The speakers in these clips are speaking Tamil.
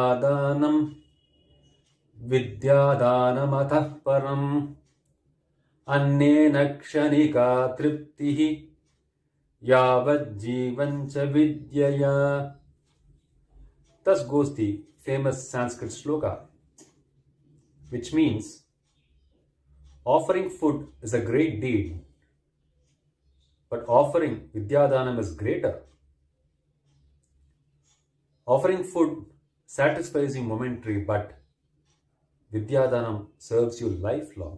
வித்யாதானம் विद्यादानमतः परम् अन्येन क्षणिका तृप्तिः यावज्जीवन् च विद्यया Thus goes the famous Sanskrit sloka, which means offering food is a great deed, but offering Vidyadhanam is greater. Offering food satisfies you momentary, but Vidyadhanam serves you lifelong.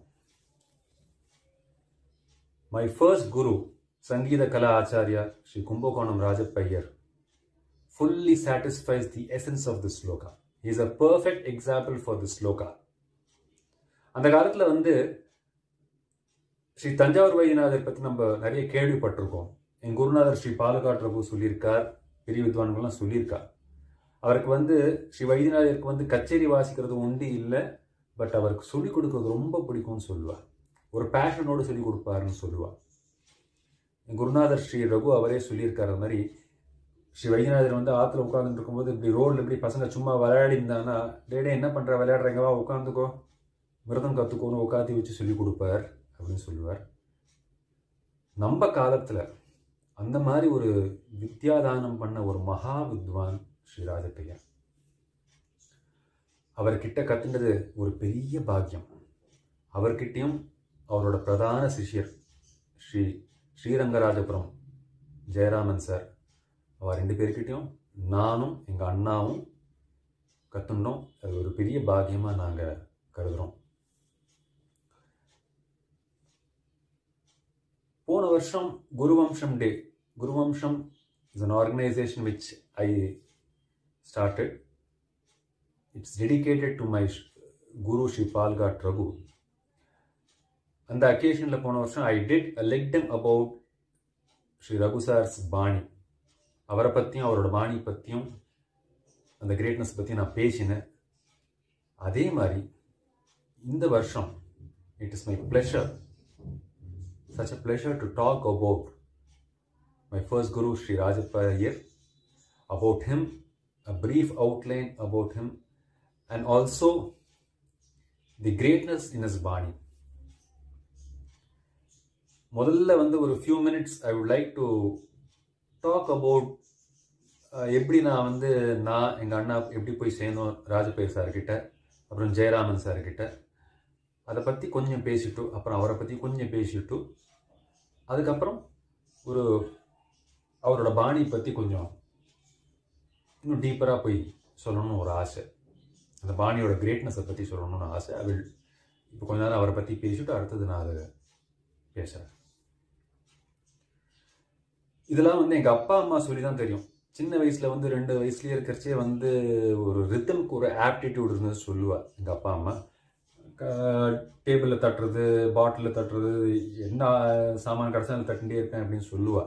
My first guru, Sangeeta Kala Acharya, Sri Kumbhakonam Rajappayyar, fully satisfies the essence of this sloka. He is a perfect example for this sloka. அந்த காலத்தில் வந்து ஸ்ரீ தஞ்சாவூர் வைத்தியநாதர் பற்றி நம்ம நிறைய கேள்விப்பட்டிருக்கோம் என் குருநாதர் ஸ்ரீ பாலகாட் ரகு சொல்லியிருக்கார் பெரிய வித்வான்கள்லாம் சொல்லியிருக்கார் அவருக்கு வந்து ஸ்ரீ வைத்தியநாதருக்கு வந்து கச்சேரி வாசிக்கிறது உண்டு இல்லை பட் அவருக்கு சொல்லிக் கொடுக்கறது ரொம்ப பிடிக்கும்னு சொல்லுவார் ஒரு பேஷனோடு சொல்லிக் கொடுப்பாருன்னு சொல்லுவார் என் குருநாதர் ஸ்ரீ ரகு அவரே சொல்லியிருக்காரு அது மாதிரி ஸ்ரீ வைத்தியநாதர் வந்து ஆற்றுல உட்காந்துட்டு இருக்கும்போது இப்படி ரோடில் இப்படி பசங்க சும்மா விளையாடி இருந்தாங்கன்னா டேடே என்ன பண்ணுற விளையாடுறீங்கவா உட்காந்துக்கோ மிருதம் கற்றுக்கோன்னு உட்காந்து வச்சு சொல்லிக் கொடுப்பார் அப்படின்னு சொல்லுவார் நம்ம காலத்தில் அந்த மாதிரி ஒரு வித்யாதானம் பண்ண ஒரு மகா வித்வான் ஸ்ரீ ராஜப்பையர் அவர்கிட்ட கத்துனது ஒரு பெரிய பாக்கியம் அவர்கிட்டயும் அவரோட பிரதான சிஷ்யர் ஸ்ரீ ஸ்ரீரங்கராஜபுரம் ஜெயராமன் சார் அவர் ரெண்டு பேர்கிட்டையும் நானும் எங்கள் அண்ணாவும் கற்றுனோம் அது ஒரு பெரிய பாக்கியமாக நாங்கள் கருதுகிறோம் போன வருஷம் Guruvamsam day Guruvamsam is an organisation which I started it's dedicated to my guru Sri Palghat Raghu அந்த அக்கேஷனில் போன வருஷம் I did a lecdem about Sri Raghu sir's bani அவரை பற்றியும் அவரோட பாணி பற்றியும் அந்த கிரேட்னஸ் பற்றியும் நான் பேசினேன் அதே மாதிரி இந்த வருஷம் it is my pleasure such a pleasure to talk about my first guru Sri Rajappa Iyer, about him, a brief outline about him, and also the greatness in his bani. முதல்ல வந்து ஒரு few minutes I would like to talk about எப்படி நான் வந்து நான் எங்கள் அண்ணா எப்படி போய் சேர்ந்தோம் ராஜபேர் சார்கிட்ட அப்புறம் ஜெயராமன் சார்கிட்ட அதை பற்றி கொஞ்சம் பேசிட்டு அப்புறம் அவரை பற்றி கொஞ்சம் பேசிட்டு அதுக்கப்புறம் ஒரு அவரோட பாணி பற்றி கொஞ்சம் இன்னும் டீப்பராக போய் சொல்லணும்னு ஒரு ஆசை அந்த பாணியோட கிரேட்னஸை பற்றி சொல்லணும்னு ஆசை அது இப்போ கொஞ்ச நேரம் அவரை பற்றி பேசிட்டு அடுத்தது நான் அதை பேசுகிறேன் இதெல்லாம் வந்து எங்கள் அப்பா அம்மா சொல்லி தான் தெரியும் சின்ன வயசில் வந்து ரெண்டு வயசுலேயே இருக்கிறச்சே வந்து ஒரு ரித்தம்க்கு ஒரு ஆப்டிடியூட் இருந்தது சொல்லுவாள் எங்கள் அப்பா அம்மா டேபிளில் தட்டுறது பாட்டிலில் தட்டுறது என்ன சாமான் கிடச்சாலும் தட்டுட்டே இருப்பேன் அப்படின்னு சொல்லுவா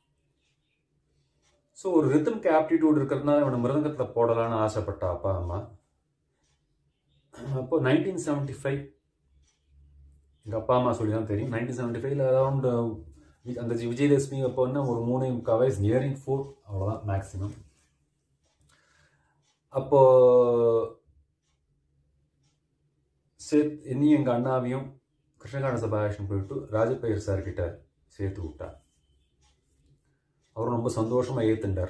ஸோ ஒரு ரித்தம்க்கு ஆப்டிடியூட் இருக்கிறதுனால இவனை மிருதங்கத்தில் போடலான்னு ஆசைப்பட்டா அப்பா அம்மா அப்போ நைன்டீன் செவன்ட்டி ஃபைவ் எங்கள் அப்பா அம்மா சொல்லி தான் தெரியும் நைன்டீன் செவன்ட்டி ஃபைவ்ல அரௌண்ட் அந்த விஜயதசமி அப்போ என்ன ஒரு மூணு முக்கால் வயசு நியரிங் ஃபோர் அவ்வளோதான் மேக்ஸிமம் அப்போது சேத் என்னையும் எங்கள் அண்ணாவையும் கிருஷ்ணகான சபாஷன் போயிட்டு ராஜப்பயிர் சார்கிட்ட சேர்த்து விட்டார் அவரும் ரொம்ப சந்தோஷமாக ஏற்றுண்டார்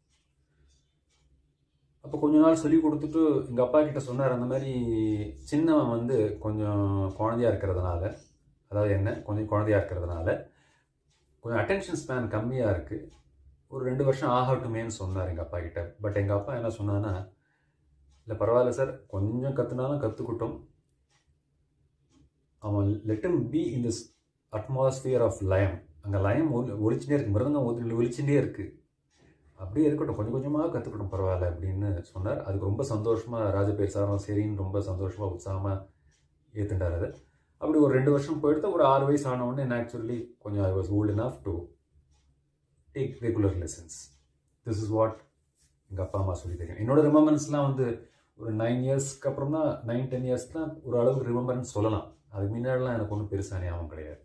அப்போ கொஞ்ச நாள் சொல்லி கொடுத்துட்டு எங்கள் அப்பா கிட்ட சொன்னார் அந்த மாதிரி சின்னவன் வந்து கொஞ்சம் குழந்தையா இருக்கிறதுனால அதாவது என்ன கொஞ்சம் குழந்தையா இருக்கிறதுனால கொஞ்சம் அட்டென்ஷன் ஸ்பேன் கம்மியாக இருக்குது ஒரு ரெண்டு வருஷம் ஆகட்டுமேன்னு சொன்னார் எங்கள் அப்பா கிட்ட பட் எங்கள் அப்பா என்ன சொன்னான்னா இல்லை பரவாயில்ல சார் கொஞ்சம் கற்றுனாலும் கற்றுக்கிட்டோம் அவன் let them be in this atmosphere of layam அங்கே லயம் ஒலி ஒழிச்சுட்டே இருக்கு மிருதங்கம் ஒலி ஒழிச்சுட்டே இருக்குது அப்படியே இருக்கட்டும் கொஞ்சம் கொஞ்சமாக கற்றுக்கட்டும் பரவாயில்ல அப்படின்னு சொன்னார் அதுக்கு ரொம்ப சந்தோஷமாக ராஜபேர் சாரும் சரின்னு ரொம்ப சந்தோஷமாக உற்சாகமாக ஏற்றுண்டார் அது அப்படி ஒரு ரெண்டு வருஷம் போயிட்டு ஒரு ஆறு வயசு ஆனவுடனே நான் ஆக்சுவலி கொஞ்சம் I was old enough to take regular lessons this is what எங்கள் அப்பா அம்மா சொல்லி தெரியும் என்னோட ரிமெம்பரன்ஸ்லாம் வந்து ஒரு நைன் இயர்ஸ்க்கு அப்புறம் தான் நைன் டென் இயர்ஸ் தான் ஒரு அளவுக்கு ரிமெம்பரன்ஸ் சொல்லலாம் அதுக்கு முன்னாடிலாம் எனக்கு ஒன்றும் பெருசாக ஞாபகம் கிடையாது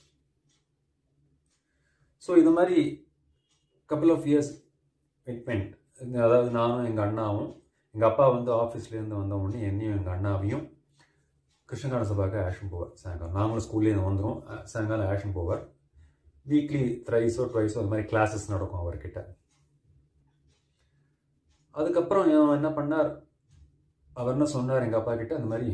ஸோ இது மாதிரி couple of years it went அதாவது நானும் எங்கள் அண்ணாவும் எங்கள் அப்பா வந்து ஆஃபீஸ்லேருந்து வந்த உடனே என்னையும் எங்கள் அண்ணாவையும் கிருஷ்ணகான சபாவுக்கு ஆஷன் போவார் சாயங்காலம் நாங்களும் ஸ்கூல்லேருந்து வந்துடும் சாயங்காலம் ஆஷன் போவார் வீக்லி த்ரைஸோ ட்வைஸோ அந்த மாதிரி கிளாஸஸ் நடக்கும் அவர்கிட்ட அதுக்கப்புறம் இவன் என்ன பண்ணார் அவர் என்ன சொன்னார் எங்கள் அப்பா கிட்ட அந்த மாதிரி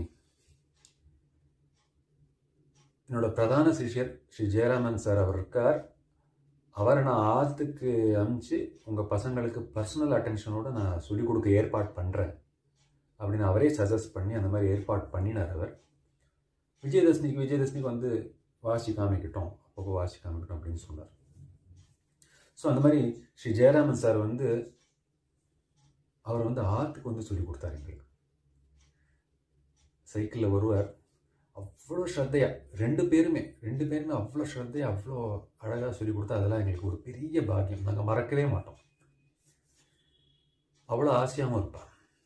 என்னோட பிரதான சிஷ்யர் ஸ்ரீ ஜெயராமன் சார் அவர் இருக்கார் அவரை நான் ஆற்றுக்கு அனுப்பிச்சு உங்கள் பசங்களுக்கு பர்சனல் அட்டென்ஷனோட நான் சொல்லிக் கொடுக்க ஏற்பாடு பண்ணுறேன் அப்படின்னு அவரே சஜஸ்ட் பண்ணி அந்த மாதிரி ஏற்பாடு பண்ணினார் அவர் விஜயதசமிக்கு விஜயதசமிக்கு வந்து வாசி காமிக்கட்டும் அப்பப்போ வாசி காமிக்கட்டும் அப்படின்னு சொன்னார் ஸோ அந்த மாதிரி ஸ்ரீ ஜெயராமன் சார் வந்து அவர் வந்து ஆற்றுக்கு வந்து சொல்லி கொடுத்தாரு எங்களுக்கு சைக்கிளில் வருவார் அவ்வளோ ஸ்ரத்தையா ரெண்டு பேருமே ரெண்டு பேருமே அவ்வளோ ஸ்ரத்தையா அவ்வளோ அழகாக சொல்லி கொடுத்தா அதெல்லாம் எங்களுக்கு ஒரு பெரிய பாக்கியம் நாங்கள் மறக்கவே மாட்டோம் அவ்வளோ ஆசையாகவும் இருப்பார்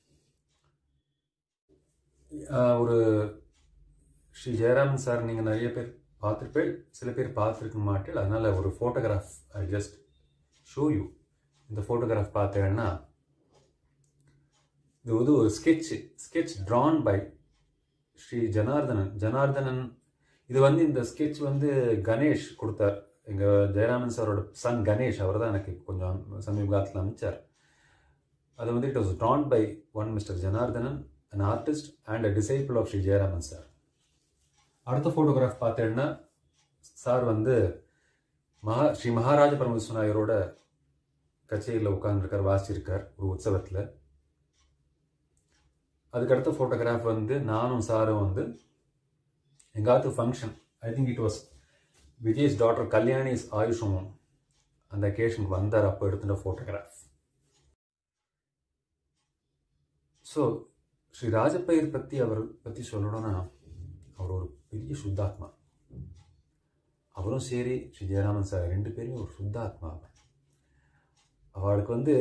ஒரு ஸ்ரீ ஜெயராமன் சார் நீங்கள் நிறைய பேர் பார்த்துருப்பேன் சில பேர் பார்த்துருக்க மாட்டேன் அதனால் ஒரு photograph I just show you இந்த ஃபோட்டோகிராஃப் பார்த்தேன்னா இது வந்து ஒரு sketch sketch drawn by Sri Janardhanan Janardhanan இது வந்து இந்த ஸ்கெட்ச் வந்து கணேஷ் கொடுத்தார் எங்கள் ஜெயராமன் சாரோட சன் கணேஷ் அவர் தான் எனக்கு கொஞ்சம் சமீப காலத்தில் அமைச்சார் அது வந்து it was drawn by one mister Janardhanan an artist and a disciple of Sri Jayaraman sir அடுத்த ஃபோட்டோகிராஃப் பார்த்தேன்னா சார் வந்து மகா ஸ்ரீ மகாராஜ பரமேஸ்வராயரோட கச்சேரியில் உட்காந்துருக்கார் வாசிச்சிருக்கார் ஒரு உற்சவத்தில் அதுக்கடுத்த ஃபோட்டோகிராஃப் வந்து நானும் சாரும் வந்து எங்காவது function I think it was Vijay's doctor Kalyani's ஆயுஷம் அந்த அக்கேஷனுக்கு வந்தார் அப்போ எடுத்துட்ட ஃபோட்டோகிராஃப் ஸோ ஸ்ரீ ராஜப்பயிர் பற்றி அவர் பற்றி சொல்லணும்னா அவர் ஒரு பெரிய சுத்தாத்மா அவரும் சரி ஸ்ரீ ஜெயராமன் சார் ரெண்டு பேரும் ஒரு சுத்தாத்மா அவர் அவளுக்கு வந்து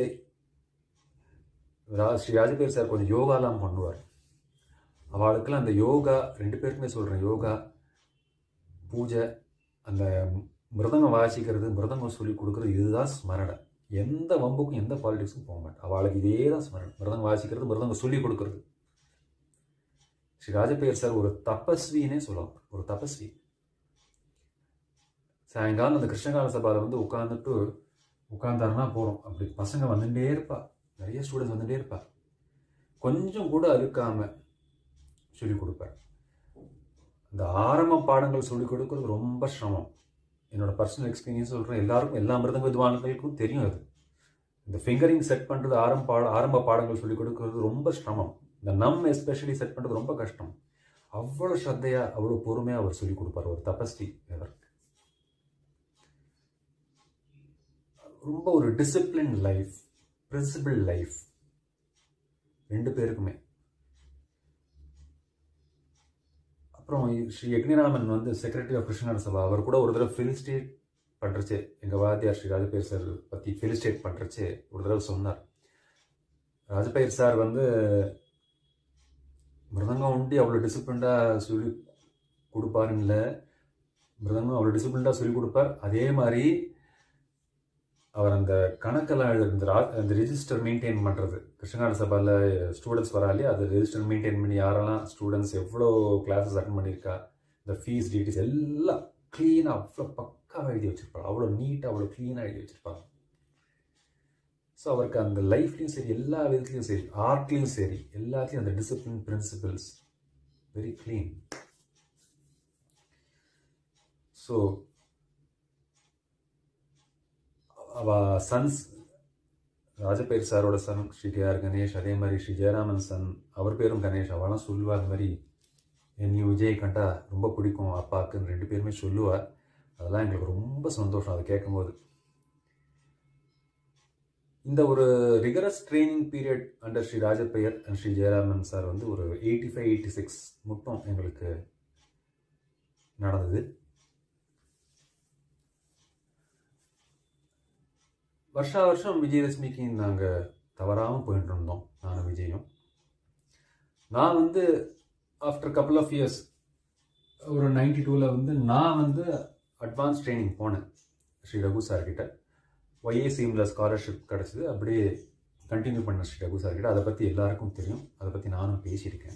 ரா ஸ்ரீ ராஜபேர் சார் கொஞ்சம் யோகாலாம் பண்ணுவார் அவளுக்கெல்லாம் அந்த யோகா ரெண்டு பேருக்குமே சொல்கிறேன் யோகா பூஜை அந்த மிருதங்கம் வாசிக்கிறது மிருதங்கம் சொல்லி கொடுக்குறது இதுதான் ஸ்மரணை எந்த வம்புக்கும் எந்த பாலிடிக்ஸும் போக மாட்டேன் அவளுக்கு இதே தான் ஸ்மரணை மிருதங்கம் வாசிக்கிறது மிருதங்கம் சொல்லி கொடுக்குறது ஸ்ரீ ராஜபேர் சார் ஒரு தபஸ்வின்னே சொல்லலாம் ஒரு தபஸ்வி சாயங்காலம் அந்த கிருஷ்ணகால சபாவில் வந்து உட்காந்துட்டு உட்காந்தாருன்னா போகிறோம் அப்படி பசங்க வந்துட்டே இருப்பா நிறைய ஸ்டூடெண்ட்ஸ் வந்துட்டே இருப்பா கொஞ்சம் கூட அழுக்காம சொல்லிக் கொடுப்பார் இந்த ஆரம்ப பாடங்கள் சொல்லிக் கொடுக்கறது ரொம்ப சிரமம் என்னோட பர்சனல் எக்ஸ்பீரியன்ஸ் சொல்கிறேன் எல்லாருக்கும் எல்லா மிருதங்க வித்வான்களுக்கும் தெரியும் அது இந்த ஃபிங்கரிங் செட் பண்ணுறது ஆரம்ப பாட ஆரம்ப பாடங்கள் சொல்லிக் கொடுக்கறது ரொம்ப சிரமம் இந்த நம் எஸ்பெஷலி செட் பண்ணுறது ரொம்ப கஷ்டம் அவ்வளோ ஸ்ரத்தையாக அவ்வளோ பொறுமையாக அவர் சொல்லிக் கொடுப்பார் ஒரு தபஸ்வி அவர் ரொம்ப ஒரு டிசிப்ளின் லைஃப் பிரின்சிபிள் லைஃப் ரெண்டு பேருக்குமே அப்புறம் ஸ்ரீ யக்னிராமன் வந்து செக்ரட்டரி ஆஃப் கிருஷ்ணர் சபா அவர் கூட ஒரு தடவை ஃபெலிஸ்டேட் பண்ணுறச்சு எங்கள் வாத்தியார் ஸ்ரீ ராஜபேர் சார் பற்றி ஃபெலிஸ்டேட் பண்ணுறச்சு ஒரு தடவை சொன்னார் ராஜபேர் சார் வந்து மிருதங்கம் உண்டி அவ்வளோ டிசிப்ளின்டாக சொல்லி கொடுப்பாருன்னு மிருதங்கம் அவ்வளோ டிசிப்ளின்டாக சொல்லி கொடுப்பார் அதே மாதிரி அவர் அந்த கணக்கெல்லாம் எழுதுறது ரா அந்த ரிஜிஸ்டர் மெயின்டைன் பண்ணுறது கிருஷ்ணகார சபாவில் ஸ்டூடெண்ட்ஸ் வராலே அது ரெஜிஸ்டர் மெயின்டைன் பண்ணி யாரெல்லாம் ஸ்டூடெண்ட்ஸ் எவ்வளோ கிளாஸஸ் அட்டன் பண்ணியிருக்கா இந்த ஃபீஸ் டீட்டெயில்ஸ் எல்லாம் க்ளீனாக அவ்வளோ பக்காவாக எழுதி வச்சுருப்பாங்க அவ்வளோ நீட்டாக அவ்வளோ க்ளீனாக எழுதி வச்சுருப்பாங்க ஸோ அவருக்கு அந்த லைஃப்லேயும் சரி எல்லா விதத்துலையும் சரி ஆர்ட்லேயும் சரி எல்லாத்துலேயும் அந்த discipline principles very clean so அவ சன்ஸ் ராஜபேர் சாரோட son Sri K R Ganesh அதே மாதிரி ஸ்ரீ ஜெயராமன் சன் அவர் பேரும் கணேஷ் அவெல்லாம் சொல்லுவா அந்த மாதிரி என்னையும் விஜய் கண்டா ரொம்ப பிடிக்கும் அப்பாவுக்குன்னு ரெண்டு பேருமே சொல்லுவா அதெல்லாம் எங்களுக்கு ரொம்ப சந்தோஷம் அதை கேட்கும்போது இந்த ஒரு rigorous training period under Sri Rajappaiyer and Sri Jayaraman sir வந்து ஒரு எயிட்டி ஃபைவ் எயிட்டி சிக்ஸ் மட்டும் எங்களுக்கு நடந்தது வருஷா வருஷம் விஜயதசமிக்கு நாங்கள் தவறாமல் போயிட்டு இருந்தோம் நானும் விஜயும் நான் வந்து ஆஃப்டர் கப்புள் ஆஃப் இயர்ஸ் ஒரு நைன்டி டூவில் வந்து நான் வந்து அட்வான்ஸ் ட்ரைனிங் போனேன் ஸ்ரீ ரகு சார்கிட்ட ஒய்ஏசிஎம்ல ஸ்காலர்ஷிப் கிடச்சிது அப்படியே கண்டினியூ பண்ண ஸ்ரீ ரகு சார் கிட்ட அதை பற்றி எல்லாருக்கும் தெரியும் அதை பற்றி நானும் பேசியிருக்கேன்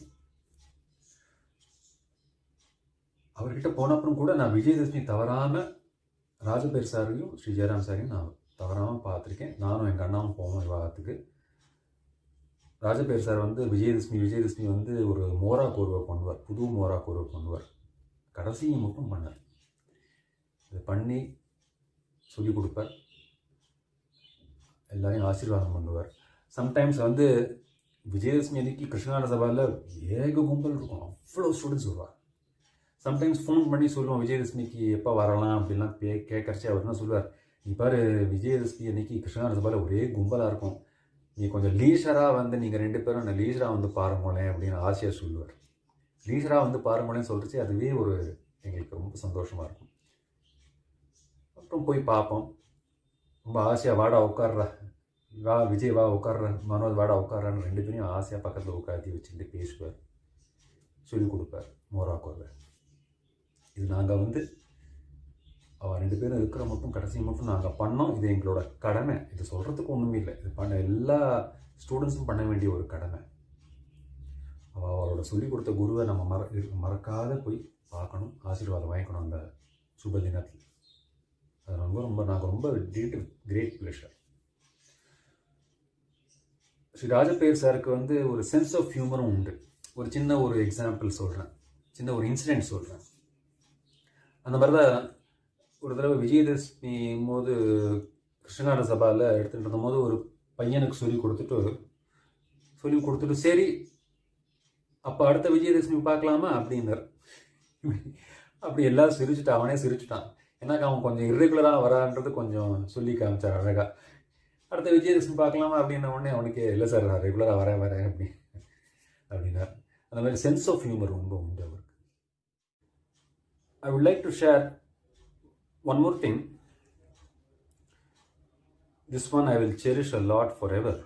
அவர்கிட்ட போன அப்புறம் கூட நான் விஜயதசமி தவறாமல் ராஜபேர் சாரையும் ஸ்ரீ ஜெயராம் சாரையும் நான் தவறாமல் பார்த்துருக்கேன் நானும் எங்கள் அண்ணாவும் போவோம் விவாகத்துக்கு ராஜபேர் சார் வந்து விஜயதசமி விஜயதசமி வந்து ஒரு மோரா கோர்வை பண்ணுவார் புது மோரா கோர்வை பண்ணுவார் கடைசியை மட்டும் பண்ணார் இதை பண்ணி சொல்லிக் கொடுப்பார் எல்லாரையும் ஆசீர்வாதம் பண்ணுவார் சம்டைம்ஸ் வந்து விஜயதசமி அன்னைக்கு கிருஷ்ணகான சபாவில் ஏக கும்பல் இருக்கும் அவ்வளோ ஸ்டூடெண்ட்ஸ் வருவார் சம்டைம்ஸ் ஃபோன் பண்ணி சொல்லுவோம் விஜயதசமிக்கு எப்போ வரலாம் அப்படிலாம் பே கேட்கறச்சு அவர் என்ன சொல்லுவார் நீ பாரு விஜயதசமி அன்னைக்கு கிருஷ்ணகான சபாவில் ஒரே கும்பலாக இருக்கும் நீ கொஞ்சம் லீஷராக வந்து நீங்கள் ரெண்டு பேரும் அந்த லீஷராக வந்து பாருங்களேன் அப்படின்னு ஆசையாக சொல்லுவார் லீஷராக வந்து பாருங்களேன்னு சொல்லிச்சு அதுவே ஒரு எங்களுக்கு ரொம்ப சந்தோஷமாக இருக்கும் அப்புறம் போய் பார்ப்போம் ரொம்ப ஆசையாக வாடா உட்கார்றா வா விஜய் வா உட்கார்ற மனோஜ் வாடா உட்கார்றான்னு ரெண்டு பேரையும் ஆசையாக பக்கத்தில் உட்காத்தி வச்சுட்டு பேசுவார் சொல்லிக் கொடுப்பார் மோரா கோர்வை இது நாங்கள் வந்து அவள் ரெண்டு பேரும் இருக்கிற மட்டும் கடைசி மட்டும் நாங்கள் பண்ணோம் இது எங்களோட கடமை இது சொல்கிறதுக்கு ஒன்றுமே இல்லை இது பண்ண எல்லா ஸ்டூடெண்ட்ஸும் பண்ண வேண்டிய ஒரு கடமை அவள் அவளோட சொல்லிக் கொடுத்த குருவை நம்ம மற இருக்க- மறக்காத போய் பார்க்கணும் ஆசீர்வாதம் வாங்கிக்கணும் அந்த சுப தினத்தில் அது ரொம்ப ரொம்ப நாங்கள் ரொம்ப great great pleasure Sri Rajappaiyer சாருக்கு வந்து ஒரு சென்ஸ் ஆஃப் ஹியூமரும் உண்டு ஒரு சின்ன ஒரு எக்ஸாம்பிள் சொல்கிறேன் சின்ன ஒரு இன்சிடென்ட் சொல்கிறேன் அந்த மாதிரி தான் ஒரு தடவை விஜயதசமி போது கிருஷ்ணகார சபாவில் எடுத்துகிட்டு இருந்தபோது ஒரு பையனுக்கு சொல்லி கொடுத்துட்டு சொல்லி கொடுத்துட்டு சரி அப்போ அடுத்த விஜயதசமி பார்க்கலாமா அப்படின்னார் அப்படி எல்லாம் சிரிச்சுட்டு அவனே சிரிச்சுட்டான் எனக்கு அவன் கொஞ்சம் இர்ரெகுலராக வரான்றது கொஞ்சம் சொல்லி காமிச்சார் அழகா அடுத்த விஜயதசமி பார்க்கலாமா அப்படின்ன உடனே அவனுக்கு இல்லை சார் நான் ரெகுலராக வரேன் வரேன் அப்படி அப்படின்னார் அந்த மாதிரி சென்ஸ் ஆஃப் ஹியூமர் ரொம்ப உண்டு அவருக்கு ஐ would like to share one more thing this one I will cherish a lot for ever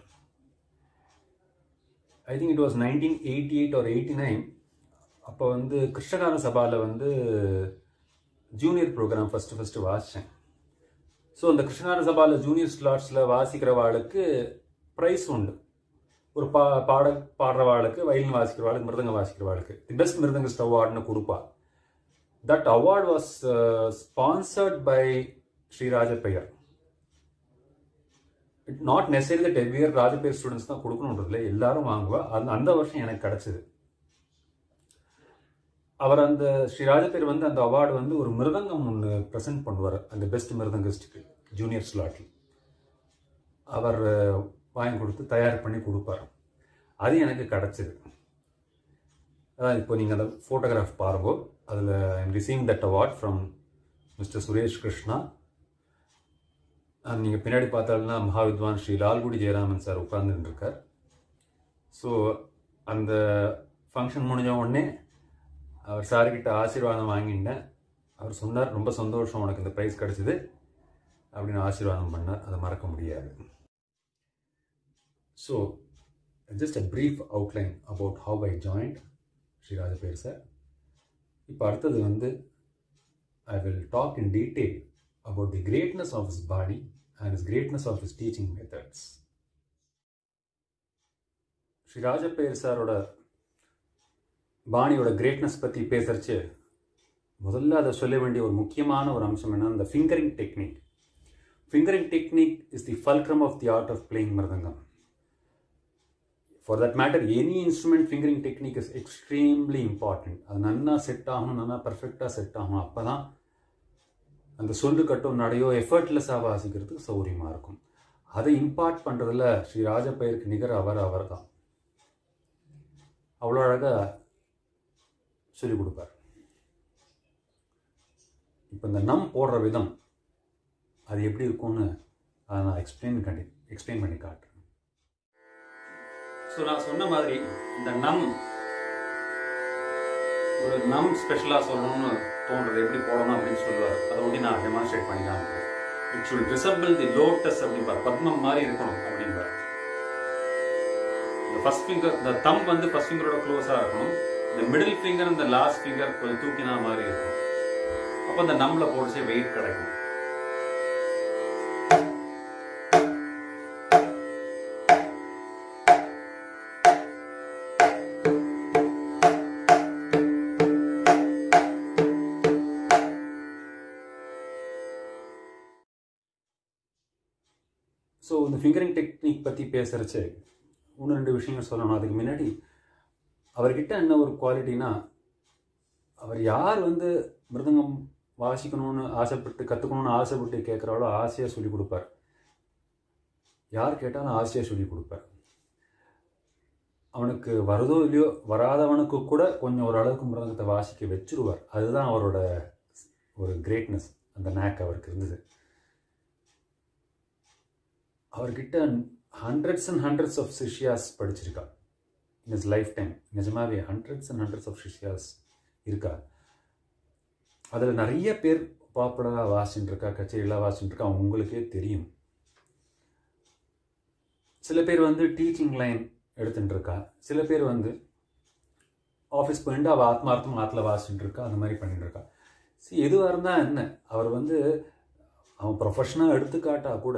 I think it was nineteen eighty eight ஒரு எயிட்டி நைன் அப்போ வந்து கிருஷ்ணகான சபாவில் வந்து ஜூனியர் ப்ரோக்ராம் ஃபஸ்ட்டு ஃபஸ்ட்டு வாசித்தேன் ஸோ அந்த கிருஷ்ணகான சபாவில் ஜூனியர் ஸ்லாட்ஸில் வாசிக்கிறவாளுக்கு ப்ரைஸ் உண்டு ஒரு பா பாட பாடுறவாளுக்கு வயலின் வாசிக்கிறவாளுக்கு மிருதங்க வாசிக்கிறவாளுக்கு தி பெஸ்ட் மிருதங்கிஸ்ட் அவார்டுன்னு கொடுப்பா that award was sponsored by Sri Rajappa Iyer it not necessary that every year Rajappa Iyer students தான் கொடுக்கணுன்றதுல எல்லாரும் வாங்குவா அந்த அந்த வருஷம் எனக்கு கிடைச்சது அவர் அந்த ஸ்ரீ ராஜபேர் வந்து அந்த அவார்டு வந்து ஒரு மிருதங்கம் ஒன்று ப்ரெசென்ட் பண்ணுவார் அந்த பெஸ்ட் மிருதங்கிஸ்டுக்கு ஜூனியர் ஸ்லாட்டில் அவர் அஹ், வாங்கி கொடுத்து தயார் பண்ணி கொடுப்பார் அது எனக்கு கிடைச்சது அதான் இப்போ நீங்கள் அந்த ஃபோட்டோகிராஃப் பாருங்க அதில் I'm receiving that award from mister Suresh Krishna நீங்கள் பின்னாடி பார்த்தாலும்னா மகாவித்வான் ஸ்ரீ லால்குடி ஜெயராமன் சார் உட்கார்ந்துட்டு இருக்கார் ஸோ அந்த ஃபங்க்ஷன் முடிஞ்ச உடனே அவர் சார்கிட்ட ஆசீர்வாதம் வாங்கிட்டேன் அவர் சொன்னார் ரொம்ப சந்தோஷம் உனக்கு இந்த ப்ரைஸ் கிடைச்சிது அப்படின்னு ஆசீர்வாதம் பண்ணார் அதை மறக்க முடியாது so just a brief outline about how I joined Sri Rajappaiyer sir இப்போ அடுத்தது வந்து I will talk in detail about the greatness of his பாடி and his greatness of his teaching methods Sri Rajappaiyer சாரோட பாணியோட கிரேட்னஸ் பற்றி பேசுறச்சு முதல்ல அதை சொல்ல வேண்டிய ஒரு முக்கியமான ஒரு அம்சம் என்ன இந்த fingering technique fingering technique is the fulcrum of the art of playing mridangam for that matter any instrument fingering technique is extremely important அது நல்லா செட் ஆகணும் நல்லா பர்ஃபெக்டாக செட் ஆகணும் அப்போ தான் அந்த சொல்லு கட்டும் நடையோ எஃபர்ட்லெஸ்ஸாக வாசிக்கிறதுக்கு சௌகரியமாக இருக்கும் அதை இம்பார்ட் பண்ணுறதுல ஸ்ரீ ராஜப்பயிருக்கு நிகர் அவர் அவர் தான் அவ்வளோ அழகாக சொல்லிக் கொடுப்பார் இப்போ இந்த நம் போடுற விதம் அது எப்படி இருக்கும்னு அதை நான் எக்ஸ்பிளைன் கண்டி எக்ஸ்பிளைன் பண்ணி காட்டுறேன் ஸோ நான் சொன்ன மாதிரி இந்த நம் ஒரு நம் ஸ்பெஷலாக சொல்லணும்னு தோன்றது எப்படி போடணும் அப்படின்னு சொல்லுவார் அதை ஒண்டி நான் டெமான்ஸ்ட்ரேட் பண்ணி காமிக்கிறேன் it should resemble the lotus அப்படிம்பார் பத்மம் மாதிரி இருக்கணும் அப்படிம்பார் இந்த ஃபர்ஸ்ட் ஃபிங்கர் இந்த தம் வந்து ஃபர்ஸ்ட் ஃபிங்கரோட க்ளோஸாக இருக்கணும் இந்த மிடில் ஃபிங்கர் இந்த லாஸ்ட் ஃபிங்கர் கொஞ்சம் தூக்கினா மாதிரி இருக்கும் அப்போ அந்த நம்மள போடுச்சே வெயிட் கிடைக்கும் இந்த ஃபிங்கரிங் டெக்னிக் பற்றி பேசுகிறச்சு ஒன்று ரெண்டு விஷயங்கள் சொல்லணும் அதுக்கு முன்னாடி அவர்கிட்ட என்ன ஒரு குவாலிட்டினா அவர் யார் வந்து மிருதங்கம் வாசிக்கணும்னு ஆசைப்பட்டு கற்றுக்கணும்னு ஆசைப்பட்டு கேட்குறாளோ ஆசையாக சொல்லி கொடுப்பார் யார் கேட்டாலும் ஆசையாக சொல்லி கொடுப்பார் அவனுக்கு வருதோ இல்லையோ வராதவனுக்கு கூட கொஞ்சம் ஓரளவுக்கு மிருதங்கத்தை வாசிக்க வச்சிருவார் அதுதான் அவரோட ஒரு கிரேட்னஸ் அந்த நேக் அவருக்கு இருந்தது அவர்கிட்ட ஹண்ட்ரட்ஸ் அண்ட் ஹண்ட்ரட்ஸ் ஆஃப் சிஷ்யாஸ் படிச்சிருக்கா இன் இஸ் லைஃப் டைம் நிஜமாவே ஹண்ட்ரட்ஸ் அண்ட் ஹண்ட்ரட்ஸ் ஆஃப் சிஷ்யாஸ் இருக்கா அதில் நிறைய பேர் பாப்புலராக வாசிச்சுட்டு இருக்கா கச்சேரியெல்லாம் வாசிச்சுட்டு இருக்கா உங்களுக்கே தெரியும் சில பேர் வந்து டீச்சிங் லைன் எடுத்துட்டு இருக்கா சில பேர் வந்து ஆஃபீஸ் போயிட்டு அவள் ஆத்மார்த்தம் ஆற்றுல வாசிச்சுட்டு இருக்கா அந்த மாதிரி பண்ணிட்டு இருக்கா சரி எதுவாக இருந்தால் என்ன அவர் வந்து அவன் ப்ரொஃபஷனாக எடுத்துக்காட்டா கூட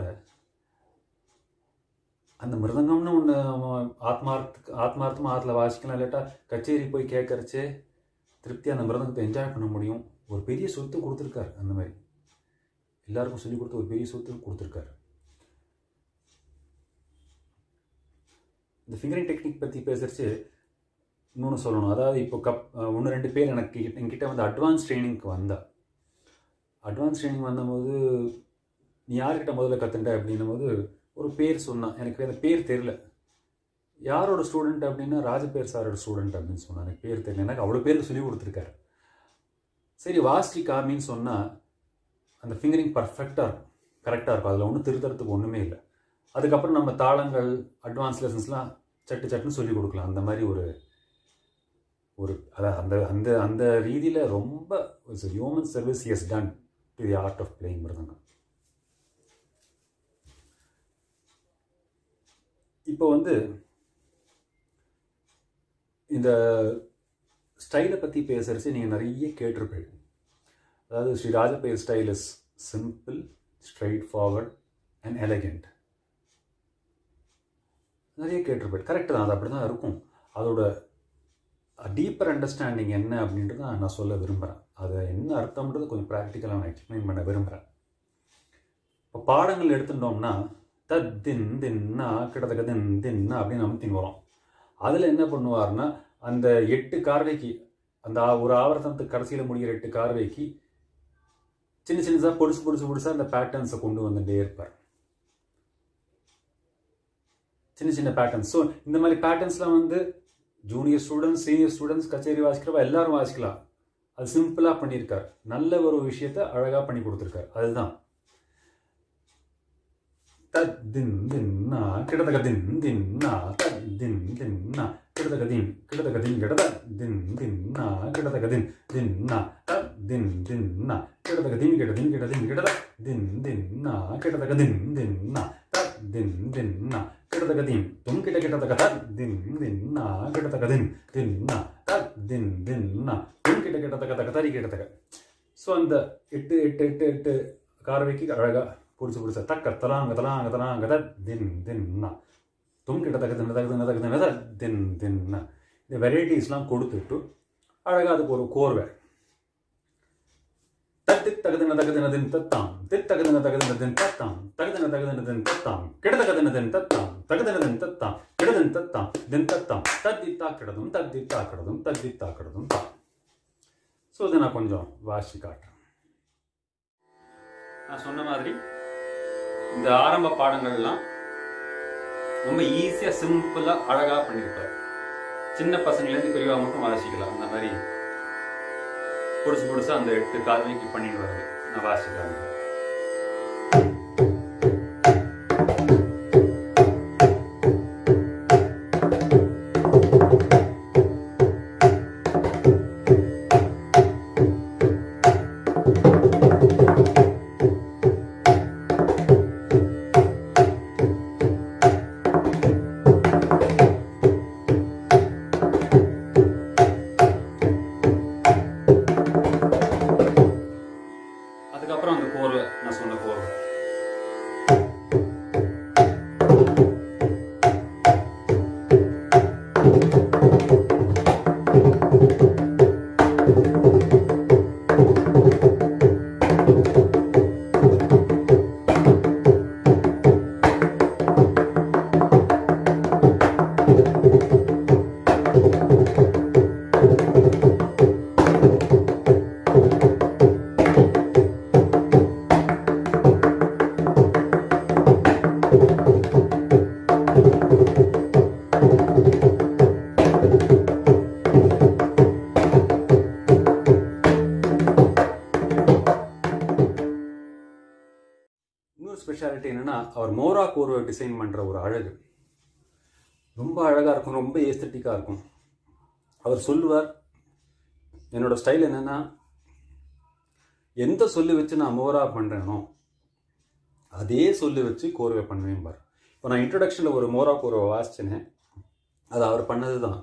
அந்த மிருதங்கம்னு ஒன்று அவன் ஆத்மார்த்த ஆத்மார்த்தமாக ஆற்றுல வாசிக்கலாம் இல்லாட்டா கச்சேரி போய் கேட்கறச்சே திருப்தி அந்த மிருதங்கத்தை என்ஜாய் பண்ண முடியும் ஒரு பெரிய சொத்து கொடுத்துருக்காரு அந்த மாதிரி எல்லாருக்கும் சொல்லி கொடுத்து ஒரு பெரிய சொத்து கொடுத்துருக்காரு இந்த ஃபிங்கரிங் டெக்னிக் பற்றி பேசுகிறச்சு இன்னொன்று சொல்லணும் அதாவது இப்போ கப் ஒன்று ரெண்டு பேர் எனக்கு என்கிட்ட வந்து அட்வான்ஸ் ட்ரைனிங்க்கு வந்தா அட்வான்ஸ் ட்ரைனிங் வந்தபோது நீ யார்கிட்ட முதல்ல கற்றுண்ட அப்படின்னும் போது ஒரு பேர் சொன்னான் எனக்கு அந்த பேர் தெரில யாரோட ஸ்டூடெண்ட் அப்படின்னா ராஜபேர் சாரோட ஸ்டூடெண்ட் அப்படின்னு சொன்னான் எனக்கு பேர் தெரியல எனக்கு அவ்வளோ பேருக்கு சொல்லி கொடுத்துருக்காரு சரி வாஸ்டி காமின்னு சொன்னால் அந்த ஃபிங்கரிங் பர்ஃபெக்டாக இருக்கும் கரெக்டாக இருக்கும் அதில் ஒன்றும் திருத்தறதுக்கு ஒன்றுமே இல்லை அதுக்கப்புறம் நம்ம தாளங்கள் அட்வான்ஸ் லெசன்ஸ்லாம் சட்டு சட்டுன்னு சொல்லி கொடுக்கலாம் அந்த மாதிரி ஒரு ஒரு அதான் அந்த அந்த அந்த ரீதியில் ரொம்ப human service has done to the art of playing mridangam இப்போ வந்து இந்த ஸ்டைலை பற்றி பேசுகிறச்சு நீங்கள் நிறைய கேட்டிருப்பீங்க அதாவது ஸ்ரீ ராஜபேர் style is simple straightforward and elegant நிறைய கேட்டிருப்பேன் கரெக்டு தான் அது அப்படி தான் இருக்கும் அதோட டீப்பர் அண்டர்ஸ்டாண்டிங் என்ன அப்படின்றத நான் சொல்ல விரும்புகிறேன் அதை என்ன அர்த்தம்ன்றது கொஞ்சம் ப்ராக்டிக்கலாக நான் எக்ஸ்பிளைன் பண்ண விரும்புகிறேன் இப்போ பாடங்கள் எடுத்துட்டோம்னா தத் தின் தின்னா கிட்டத்தட்ட தின் தின்னா அப்படின்னு அமுத்தின் வரும் அதில் என்ன பண்ணுவார்னா அந்த எட்டு கார்வைக்கு அந்த ஒரு ஆவர்த்தனத்துக்கு கடைசியில் முடிகிற எட்டு கார்வைக்கு சின்ன சின்னதாக பொடிசு பொடிசு பொடிசாக அந்த பேட்டர்ன்ஸை கொண்டு வந்துட்டே இருப்பார் சின்ன சின்ன பேட்டர்ன்ஸ் ஸோ இந்த மாதிரி பேட்டர்ன்ஸ்லாம் வந்து ஜூனியர் ஸ்டூடெண்ட்ஸ் சீனியர் ஸ்டூடெண்ட்ஸ் கச்சேரி வாசிக்கிறவ எல்லாரும் வாசிக்கலாம் அது சிம்பிளாக பண்ணியிருக்கார் நல்ல ஒரு விஷயத்த அழகாக பண்ணி கொடுத்துருக்காரு அதுதான் தத் தின் தின்னா கிடதக தின் தின்னா தத் தின் தின்னா கிடதக தின் கிடதக தின் கிடத தின் தின்னா கிடதக தின் தின்னா தத் தின் தின்னா கிடதக தின் கிட தின் கிட தின் கிடத தின் தின்னா கிடதக தின் தின்னா தத் தின் தின்னா கிடதக தின் தும் கிட கிடதக தத் தின் தின்னா கிடதக தின் தின்னா தத் தின் தின்னா தும் கிட கிடதக தக தரி கிடதக ஸோ அந்த எட்டு எட்டு எட்டு எட்டு காரவைக்கு அழகாக புடிச்சு புடிச்ச தக்க தலாங்க தலாங்க தலாங்க த தின் தின்னா தும் கிட்ட தக்க தின்ன தக்க தின்ன தக்க தின்ன தின் தின்னா இந்த வெரைட்டிஸ்லாம் கொடுத்துட்டு அழகாக அதுக்கு ஒரு கோர்வை தத்தி தகுதின தகுதின தின் தத்தாம் தித் தகுதின தகுதின தின் தத்தாம் தகுதின தகுதின தின் தத்தாம் கிட தகுதின தின் தத்தாம் தகுதின தின் தத்தாம் கிடதின் தத்தாம் தின் தத்தாம் தத்தித்தா கிடதும் தத்தித்தா கிடதும் தத்தித்தா கிடதும் தான் ஸோ இதை நான் கொஞ்சம் வாசி காட்டுறேன் நான் சொன்ன மாதிரி இந்த ஆரம்ப பாடங்கள்லாம் ரொம்ப ஈஸியாக சிம்பிளாக அழகாக பண்ணியிருப்பார் சின்ன பசங்கள்லேருந்து பெரியவா மட்டும் வாசிக்கலாம் அந்த மாதிரி புதுசு புதுசாக அந்த எட்டு காதலிக்கு பண்ணிட்டு வருது நான் வாசிக்கலாம் அதுக்கப்புறம் அந்த கோர்வை ஸ்பெஷாலிட்டி என்னன்னா அவர் மோரா கோர்வை டிசைன் பண்ணுற ஒரு அழகு ரொம்ப அழகாக இருக்கும் ரொம்ப ஏஸ்தட்டிக்காக இருக்கும் அவர் சொல்லுவார் என்னோட ஸ்டைல் என்னன்னா எந்த சொல்லு வச்சு நான் மோரா பண்ணுறேனோ அதே சொல்லு வச்சு கோர்வை பண்ணுவேன் பார் இப்போ நான் இன்ட்ரடக்ஷனில் ஒரு மோரா கோர்வை வாசிச்சேனே அது அவர் பண்ணது தான்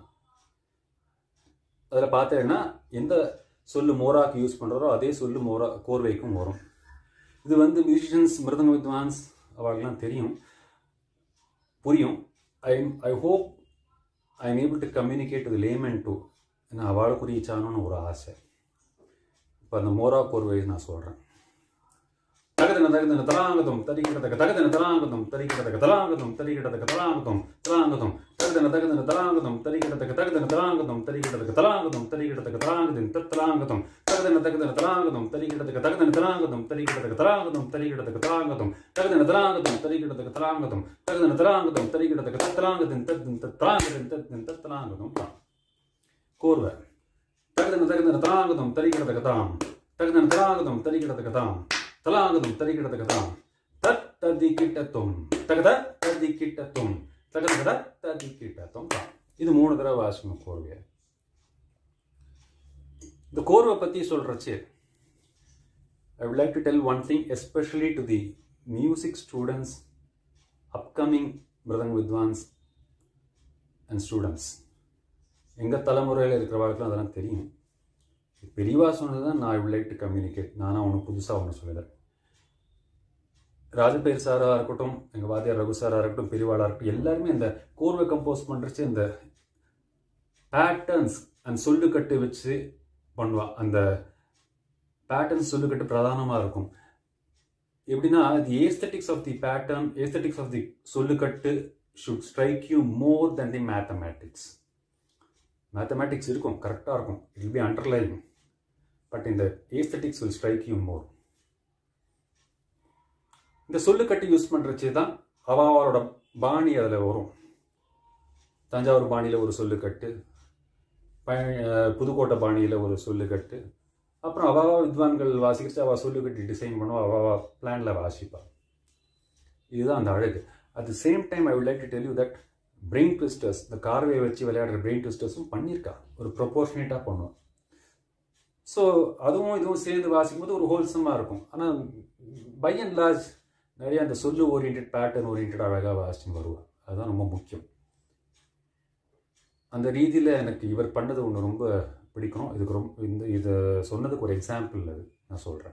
அதில் பார்த்தேன்னா எந்த சொல்லு மோராக்கு யூஸ் பண்ணுறாரோ அதே சொல்லு மோரா கோர்வைக்கும் வரும் இது வந்து மியூசிஷியன்ஸ் மிருதங்க வித்வான்ஸ் அவர்களுக்கெல்லாம் தெரியும் புரியும் I I hope I am able to communicate to layman to என்ன அவளுக்கு ரீச்சாகணும்னு ஒரு ஆசை இப்போ அந்த மோரா கோர்வை நான் சொல்கிறேன் தகதன தகதன தலாங்கதம் தரிக்கிடதக தகதன தலாங்கதம் தரிக்கிடதக தலாங்கதம் தரிக்கிடதக தலாங்கதம் தலாங்கதம் தகதன தகதன தலாங்கதம் தரிக்கிடதக தகதன தலாங்கதம் தரிக்கிடதக தலாங்கதம் தரிக்கிடதக தலாங்கதம் தத்தலாங்கதம் தகதன தகதன தலாங்கதம் தரிக்கிடதக தகதன தலாங்கதம் தரிக்கிடதக தலாங்கதம் தரிக்கிடதக தலாங்கதம் தகதன தலாங்கதம் தரிக்கிடதக தலாங்கதம் தகதன தலாங்கதம் தரிக்கிடதக தத்தலாங்கதம் தத்தன் தத்தலாங்கதம் தத்தன் தத்தலாங்கதம் கோர்வை தகதன தகதன தலாங்கதம் தரிக்கிடதக தாம் தகதன தலாங்கதம் தரிக்கிடதக தாம் தலாங்கதம் தரிக்கிடதக தாம் தத் ததி கிட்டத்தும் தகத ததி கிட்டத்தும் தகத ததி கிட்டத்தும் தாம் இது மூணு தடவை வாசிக்கணும் கோர்வையை இந்த கோர்வை பற்றி சொல்கிறச்சு ஐ would like to tell one thing especially to the music students upcoming மிருதங்க வித்வான்ஸ் அண்ட் ஸ்டூடெண்ட்ஸ் எங்கள் தலைமுறையில் இருக்கிறவர்களுக்கு அதெல்லாம் தெரியும் பெரியவா சொன்னது தான் நான் ஐ would like to communicate நானும் அவனுக்கு புதுசாக ஒன்று சொல்லலை ராஜபேர் சாராக இருக்கட்டும் எங்கள் வாத்தியார் ரகு சாராக இருக்கட்டும் பெரியவாளாக இருக்கட்டும் எல்லாருமே இந்த கோர்வை கம்போஸ் பண்ணுறச்சு இந்த பேட்டர்ன்ஸ் அண்ட் சொல்லுக்கட்டு வச்சு பண்ணுவா அந்த பேட்டர்ன்ஸ் சொல்லுக்கட்டு பிரதானமாக இருக்கும் எப்படின்னா the aesthetics of the pattern aesthetics of the sollukattu should strike you more then the mathematics mathematics இருக்கும் கரெக்டாக இருக்கும் it will be underline but இந்த aesthetics will strike you more இந்த சொல்லுக்கட்டு யூஸ் பண்ணுறச்சு தான் அவ அவளோட பாணி அதில் வரும் தஞ்சாவூர் பாணியில் ஒரு சொல்லுக்கட்டு பழ- புதுக்கோட்டை பாணியில் ஒரு சொல்லுக்கட்டு அப்புறம் அவாவா வித்வான்கள் வாசிக்கிச்சு அவள் சொல்லுக்கட்டு டிசைன் பண்ணுவா அவாவா பிளானில் வாசிப்பா இதுதான் அந்த அழகு at the same time I would like to tell you that brain twisters இந்த கார்வையை வச்சு விளையாடுற பிரெயின் ட்விஸ்டர்ஸும் பண்ணியிருக்கா ஒரு ப்ரொபோர்ஷனேட்டாக பண்ணுவோம் ஸோ அதுவும் இதுவும் சேர்ந்து வாசிக்கும் போது ஒரு ஹோல்சமாக இருக்கும் ஆனால் பை அண்ட் லார்ஜ் நிறைய அந்த சொல்லு ஓரியன்ட் பேட்டர்ன் ஓரியன்ட் அழகாக வாசிச்சு வருவாள் அதுதான் ரொம்ப முக்கியம் அந்த ரீதியில் எனக்கு இவர் பண்ணது ஒன்று ரொம்ப பிடிக்கும் இதுக்கு ரொம்ப இந்த இதை சொன்னதுக்கு ஒரு எக்ஸாம்பிள் அது நான் சொல்கிறேன்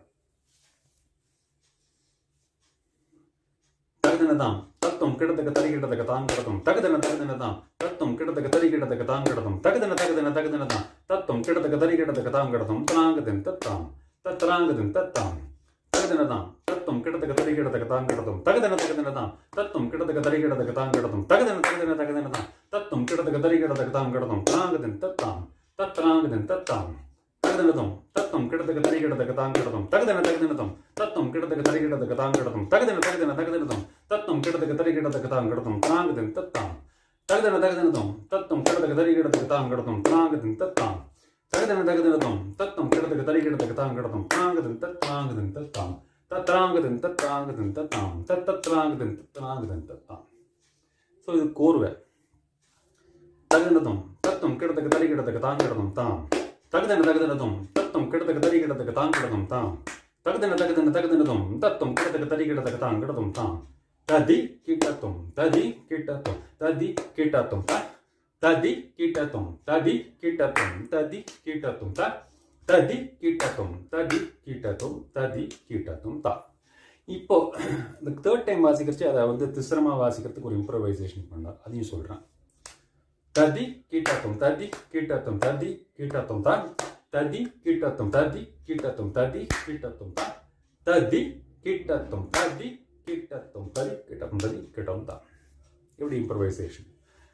தகுதினதாம் தத்துவம் கிடத்தக்க தறி கிடத்தக்க தாங்கிடத்தும் தகுதின தகுதினதாம் தத்துவம் கிடத்தக்க தறி கிடத்தக்க தாங்கிடத்தும் தகுதின தகுதின தகுதினதாம் தத்துவம் கிடத்தக்க தறி கிடத்தக்க தாங்கிடத்தும் தலாங்கதின் தத்தாம் தத்தலாங்கதின் தத்தாம் தகுதினதாம் தத்துவம் கிடத்தக்க தறி கிடத்தக்க தாங்கிடத்தும் தகுதின தகுதினதாம் தத்துவம் கிடத்தக்க தறி கிடத்தக்க தாங்கிடத்தும் தகுதின தகுதின தகுதினதாம் தத்துவம் கிடத்தக்க தறி கிடத்தக்க தாங்கிடத்தும் தலாங்கதின் தத்தாம் தத்தலாங்கதின் தத்தாம் தகுதினதும் தத்துவம் கிடத்தக்க தறி கிடத்தக்க தாங்கிடத்தும் தகுதின தகுதினதும் தத்துவம் கிடத்தக்க தறி கிடத்தக்க தாங்கிடத்தும் தகுதின தகுதின தகுதினதும் தத்துவம் கிடத்தக்க தறி கிடத்தக்க தாங்கிடத்தும் தலாங்கதின் தத்தாம் தகுதின தகுதினதும் தத்துவம் கிடத்தக்க தறி கிடத்தக்க தாங்கிடத்தும் தலாங்கதின் தத்தாம் தகுதின தகுதினதும் தத்துவம் கிடத்தக்க தறி கிடத்தக்க தாங்கிடத்தும் தலாங்கதின் தத்தாங்கதின் தத்தாம் தத்ராங்கதின் தத்தாங்கதின் தத்தாம் தத்தத்ராங்கதின் தத்ராங்கதின் தத்தாம் ஸோ இது கோர்வை தகுதினதும் தத்துவம் கிடத்தக்க தறி கிடத்தக்க தாங்கிடத்தும் தாம் தகுதின தகுதினதும் தத்துவம் கிடத்தக்க தறி கிடத்தக்க தாங்கிடத்தும் தாம் தகுதின தகுதின தகுதினதும் தத்துவம் கிடத்தக்க தறி கிடத்தக்க தாங்கிடத்தும் தாம் ததி கிட்டத்தும் ததி கிட்டத்தும் ததி கிட்டத்தும் த ததி கிட்டத்தும் ததி கிட்டத்தும் ததி கிட்டத்தும் த ததி கிட்டத்தும் ததி கிட்டத்தும் ததி கிட்டத்தும் தா இப்போ இந்த தேர்ட் டைம் வாசிக்கிறச்சு அதை வந்து திசிரமா வாசிக்கிறதுக்கு ஒரு இம்ப்ரவைசேஷன் பண்ணார் அதையும் சொல்றேன் ததி கீட்டத்தும் ததி கீட்டத்தும் ததி கீட்டத்தும் தான் ததி கீட்டத்தும் ததி கீட்டத்தும் ததி கீட்டத்தும் தான் ததி கீட்டத்தும் ததி கீட்டத்தும் ததி கீட்டத்தும் ததி கீட்டம் தான் எப்படி இம்ப்ரவைசேஷன்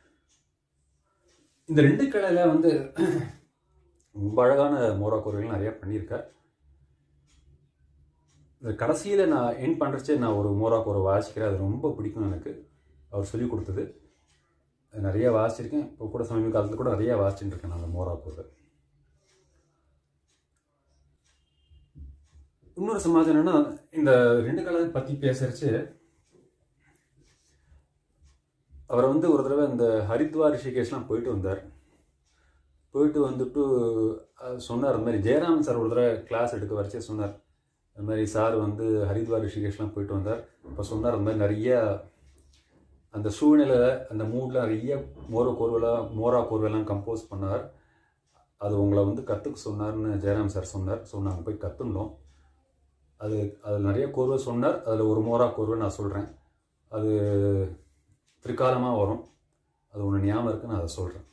இந்த ரெண்டு கலையில வந்து ரொம்ப அழகான மோரா குரல்கள் நிறைய பண்ணியிருக்கார் இந்த கடைசியில் நான் என் பண்ணுறச்சே நான் ஒரு மோரா குறை வாசிக்கிறேன் அது ரொம்ப பிடிக்கும் எனக்கு அவர் சொல்லி கொடுத்தது அது நிறைய வாசிச்சிருக்கேன் இப்போ கூட சமீப காலத்தில் கூட நிறைய வாசிச்சுட்டு இருக்கேன் நான் அந்த மோரா குறை இன்னொரு சமாஜம் என்னன்னா இந்த ரெண்டு கலை பற்றி பேசுறச்சு அவர் வந்து ஒரு தடவை இந்த ஹரித்வார் ரிஷிகேஷ்லாம் போயிட்டு வந்தார் போயிட்டு வந்துட்டு அஹ், சொன்னார் அந்த மாதிரி ஜெயராமன் சார் ஒரு தடவை கிளாஸ் எடுக்க வரைச்சே சொன்னார் அந்த மாதிரி சார் வந்து ஹரித்வார் ரிஷிகேஷ்லாம் போயிட்டு வந்தார் அப்போ சொன்னார் அந்த மாதிரி நிறைய அந்த சூழ்நிலை அந்த மூடில் நிறைய மோர கோர்வெல்லாம் மோரா கோர்வெல்லாம் கம்போஸ் பண்ணார் அது உங்களை வந்து கற்றுக்க சொன்னார்னு ஜெயராம் சார் சொன்னார் ஸோ நாங்கள் போய் கற்றுண்டோம் அது அதில் நிறைய கோர்வை சொன்னார் அதில் ஒரு மோரா கோர்வை நான் சொல்கிறேன் அது பிற்காலமாக வரும் அது ஒன்று ஞாபகம் இருக்கு நான் அதை சொல்கிறேன்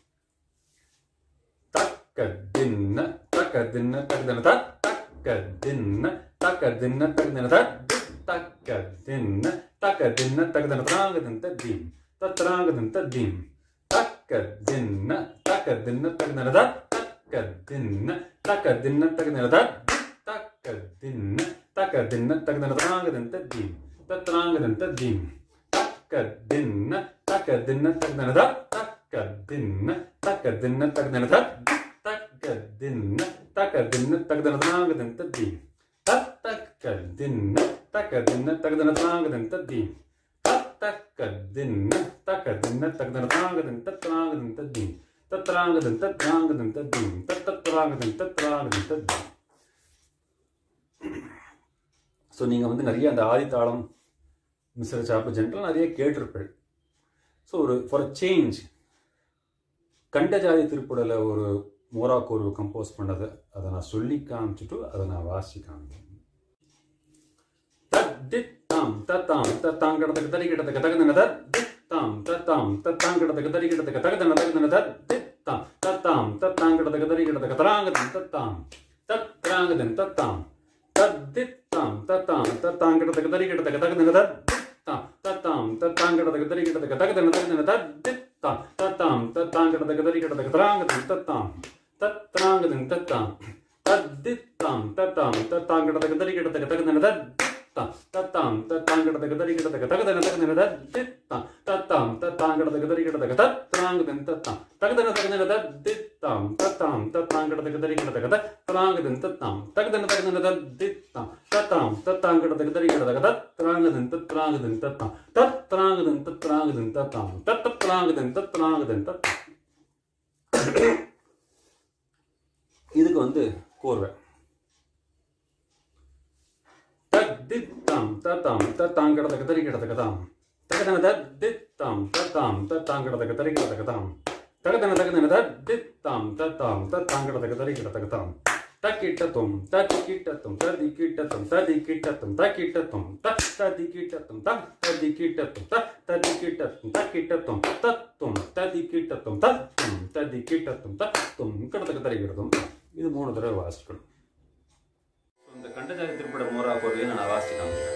தக்க தின்ன தக்க தின்ன தக்க தின்ன த தக்க தின்ன தக்க தின்ன தக்க தின்ன த தக்க தின்ன தக்க தின்ன தக்க தின்ன திராங்க தின்ன தீம் தத்ராங்க தின்ன தீம் தக்க தின்ன தக்க தின்ன தக்க தின்ன த தக்க தின்ன தக்க தின்ன தக்க தின்ன த தக்க தின்ன தக்க தின்ன தக்க தின்ன திராங்க தின்ன தீம் தத்ராங்க தின்ன தீம் தக்க தின்ன தக்க தின்ன தக்க தின்ன த தக்க தின்ன தக்க தின்ன தக்க தின்ன த தக்க தின்ன தக்க தின்ன தக்க தின்ன திராங்க தின்ன தீம் தக்க தின்ன தக்க தின்ன தக்க தின்ன திராங்க தின்ன தீம் தக்க தின்ன தக்க தின்ன தக்க தின்ன திராங்க தின்ன தத்ராங்க தின்ன தீம் தத்ராங்க தின்ன தத்ராங்க தின்ன தீம் தத்தத்ராங்க தின்ன தத்ராங்க தின்ன தீம் ஸோ நீங்கள் வந்து நிறைய அந்த ஆதித்தாளம் மிஸ்ர சாப்பு ஜென்ரல் நிறைய கேட்டிருப்பேன் ஸோ ஒரு ஃபார் அ சேஞ்ச் கண்டஜாதி திருப்புடல ஒரு மோரா கோர்வு கம்போஸ் பண்ணதை அதை நான் சொல்லி காமிச்சிட்டு அதை நான் வாசி காமிக்கிறேன் தத்தித்தாம் தத்தாம் தத்தாங்கடத்துக்கு தரிக்கிடத்துக்கு தகுந்தன தத்தித்தாம் தத்தாம் தத்தாங்கடத்துக்கு தரிக்கிடத்துக்கு தகுந்தன தகுந்தன தத்தித்தாம் தத்தாம் தத்தாங்கடத்துக்கு தரிக்கிடத்துக்கு தராங்கதன் தத்தாம் தத்ராங்கதன் தத்தாம் தத்தித்தாம் தத்தாம் தத்தாங்கடத்துக்கு தரிக்கிடத்துக்கு தகுந்தன தத்தித்தாம் தத்தாம் தத்தாங்கடத்துக்கு தரிக்கிடத்துக்கு தகுந்தன தகுந்தன தத்தித்தாம் தத்தாம் தத்தாங்கடத்துக்கு தரிக்கிடத்துக்கு தராங்கதன் தத்தாம் தத்ராங்கதன் தத்தாம் தத்தித்தாம் தத்தாம் தத்தாங்கடத்துக்கு தரிக்கிடத்துக்கு தகுந்தன தத்தாம் தத்தாம் தத்தாங்கடத்துக்கு தரிக்கிடத்துக்கு தகுந்தன தகுந்தன தத்தித்தாம் தத்தாம் தத்தாங்கடத்துக்கு தரிக்கிடத்துக்கு தத்ராங்கதன் தத்தாம் தகுதன தகுந்தன தத்தித்தாம் தத்தாம் தத்தாங்கடத்துக்கு தரிக்கிடத்துக்கு தத்ராங்கதன் தத்தாம் தகுதன தகுந்தன தத்தித்தாம் தத்தாம் தத்தாங்கடத்துக்கு தரிக்கிடத்துக்கு தத்ராங்கதன் தத்ராங்கதன் தத்தாம் தத்ராங்கதன் தத்ராங்கதன் தத்தாம் தத்தத்ராங்கதன் தத்ராங்கதன் தத்தாம் இதுக்கு வந்து கோர்வை தத்தித்தாம் தத்தாம் தத்தாங்கடத்துக்கு தரிக்கிடத்துக்கு தாம் தகதன தத்தித்தாம் தத்தாம் தத்தாங்கடத்துக்கு தரிக்கிடத்துக்கு தாம் தகதன தகதன தத்தித்தாம் தத்தாம் தத்தாங்கடத்துக்கு தரிக்கிடத்துக்கு தாம் தக்கிட்டத்தும் ததி கிட்டத்தும் ததி கிட்டத்தும் ததி கிட்டத்தும் தக்கிட்டத்தும் த ததி கிட்டத்தும் த ததி கிட்டத்தும் த ததி கிட்டத்தும் தக்கிட்டத்தும் தத்தும் ததி கிட்டத்தும் தத்தும் ததி கிட்டத்தும் தத்தும் கிடத்துக்கு தரிக்கிடத்தும் இது மூணு தடவை வாசிக்கணும் இந்த கண்டஜாதி திருப்பட மோரா கோர்வையை நான் வாசிச்சு காமிக்கிறேன்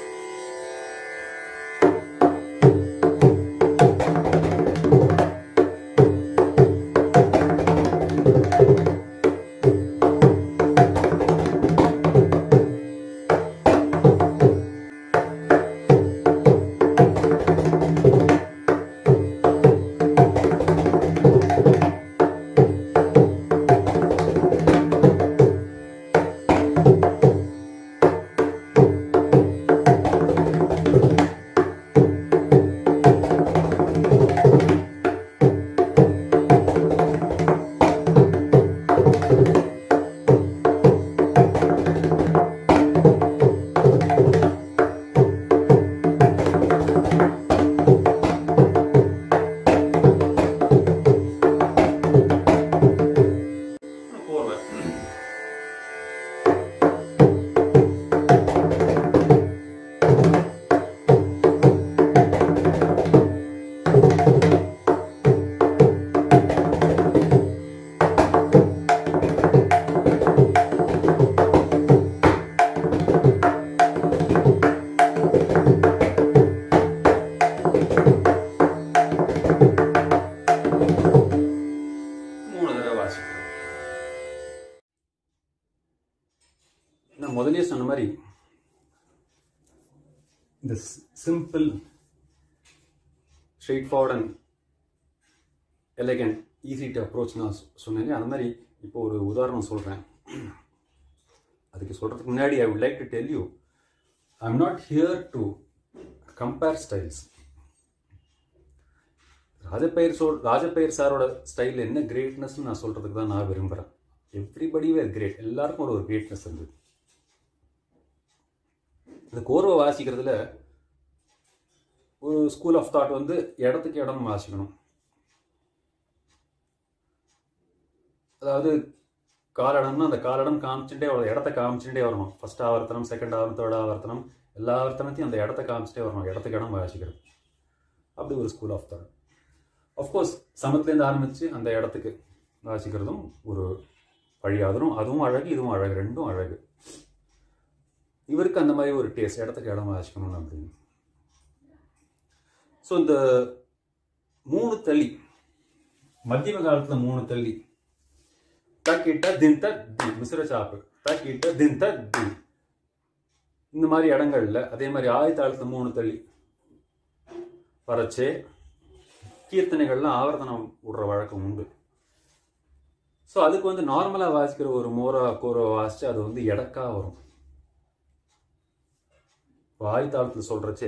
கோர்வை மூணு தடவை வாசிக்கிறேன் நான் முதல்லயே சொன்ன மாதிரி இந்த simple straightforward and elegant easy to approach நான் சொ- சொன்னேன் அந்த மாதிரி இப்போ ஒரு உதாரணம் சொல்கிறேன் அதுக்கு சொல்கிறதுக்கு முன்னாடி I would like to tell you I am not here to compare styles Rajappayyar சொல் ராஜப்பயிர் சாரோட ஸ்டைலில் என்ன கிரேட்னஸ்னு நான் சொல்கிறதுக்கு தான் நான் விரும்புகிறேன் எவ்ரிபடி வேர் கிரேட் எல்லாருக்கும் ஒரு ஒரு கிரேட்னஸ் இருந்தது இந்த கோர்வை வாசிக்கிறதுல ஒரு ஸ்கூல் ஆஃப் தாட் வந்து இடத்துக்கு இடம் வாசிக்கணும் அதாவது காலடம்னா அந்த காலடம் காமிச்சுட்டே வரும் இடத்த காமிச்சுட்டே வரணும் ஃபர்ஸ்ட் ஆவர்த்தனம் செகண்ட் ஆவர்த்தனம் தேர்ட் ஆவர்த்தனம் எல்லா ஆவர்த்தனத்தையும் அந்த இடத்த காமிச்சிட்டே வரணும் இடத்துக்கு இடம் வாசிக்கிறது அப்படி ஒரு ஸ்கூல் ஆஃப் தாட் அஃப்கோர்ஸ் சமத்துலேருந்து ஆரம்பித்து அந்த இடத்துக்கு வாசிக்கிறதும் ஒரு வழியாதரும் அதுவும் அழகு இதுவும் அழகு ரெண்டும் அழகு இவருக்கு அந்த மாதிரி ஒரு டேஸ்ட் இடத்துக்கு இடம் வாசிக்கணும் அப்படின்னு ஸோ இந்த மூணு தள்ளி மத்தியம காலத்தில் மூணு தள்ளி தக்கிட்ட தின்த தி மிசிற சாப்பு தக்கிட்ட தின்த தி இந்த மாதிரி இடங்கள்ல அதே மாதிரி ஆயத்தாளத்தில் மூணு தள்ளி வரைச்சே கீர்த்தனைகள்லாம் ஆவர்த்தனம் விடுற வழக்கம் உண்டு ஸோ அதுக்கு வந்து நார்மலாக வாசிக்கிற ஒரு மோரா கோரோ வாசிச்சு அது வந்து எடக்கா வரும் ஆயத்தாளத்தில் சொல்றச்சே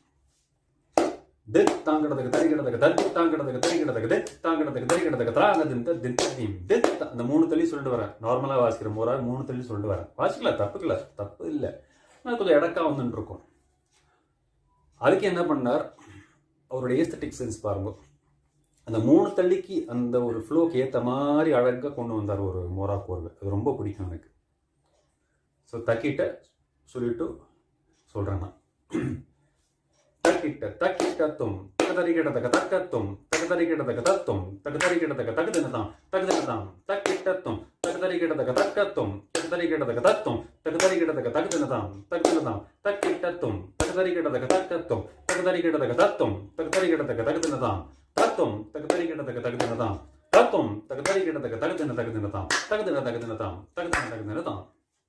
தித் தாங்கடதுக்கு தரிக்கிடதுக்கு தத்து தாங்கடதுக்கு தரிக்கிடதுக்கு தித் தாங்கடதுக்கு தரிக்கிடதுக்கு திராங்க திந்த தித்த தீம் தித் அந்த மூணு தள்ளி சொல்லிட்டு வரேன் நார்மலாக வாசிக்கிற மோரா மூணு தள்ளி சொல்லிட்டு வரேன் வாசிக்கல தப்புக்கல தப்பு இல்லை ஆனால் கொஞ்சம் இடக்கா வந்துட்டு இருக்கும் அதுக்கு என்ன பண்ணார் அவருடைய ஏஸ்தட்டிக் சென்ஸ் பாருங்க அந்த மூணு தள்ளிக்கு அந்த ஒரு ஃப்ளோக்கு ஏற்ற மாதிரி அழகாக கொண்டு வந்தார் ஒரு மோரா கோர்வை அது ரொம்ப பிடிக்கும் எனக்கு ஸோ தக்கிட்ட சொல்லிட்டு சொல்கிறேன் நான் தக்கிட்ட தக்கிட்டத்தும் தகதரிகிடதக தக்கத்தும் தகதரிகிடதக தத்தும் தகதரிகிடதக தகுதினதாம் தகுதினதாம் தக்கிட்டத்தும் தகதரிகிடதக தக்கத்தும் தகதரிகிடதக தத்தும் தகதரிகிடதக தகுதினதாம் தகுதினதாம் தக்கிட்டத்தும் தகதரிகிடதக தக்கத்தும் தகதரிகிடதக தத்தும் தகதரிகிடதக தகுதினதாம் தத்தும் தகதரிகிடதக தகுதினதாம் தத்தும் தகதரிகிடதக தகுதின தகுதினதாம் தகுதின தகுதினதாம் தகுதின தகுதினதாம்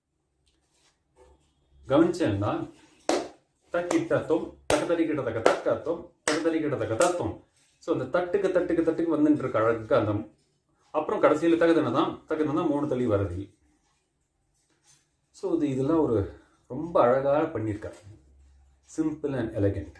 கவனிச்சேன்னா தக்கிட்டத்தும் தகதரிக்கிட்டதக்க தக்கத்தும் தகதரிக்கிட்டதக்க தத்துவம் ஸோ அந்த தட்டுக்கு தட்டுக்கு தட்டுக்கு வந்துட்டு இருக்க அழகு அந்த அப்புறம் கடைசியில் தகுதின தான் தகுதின தான் மூணு தள்ளி வருது ஸோ இது இதெல்லாம் ஒரு ரொம்ப அழகாக பண்ணியிருக்கார் சிம்பிள் அண்ட் எலகண்ட்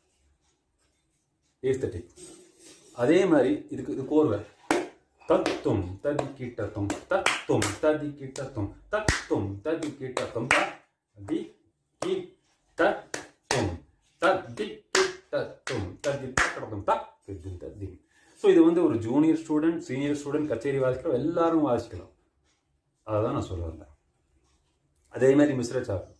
ஏஸ்தட்டிக் அதே மாதிரி இதுக்கு இது கோர்வை தத்தும் ததி கிட்டத்தும் தத்தும் ததி கிட்டத்தும் தத்தும் ததி கிட்டத்தும் தி கிட்டத்தும் தத்தி கிட்டத்தும் தத்தி கிட்டத்தும் தத்தி தத்தி ஸோ இது வந்து ஒரு ஜூனியர் ஸ்டூடெண்ட் சீனியர் ஸ்டூடெண்ட் கச்சேரி வாசிக்கிறோம் எல்லாரும் வாசிக்கலாம் அதை தான் நான் சொல்ல வந்தேன் அதே மாதிரி மிஸ்ர சாப்பு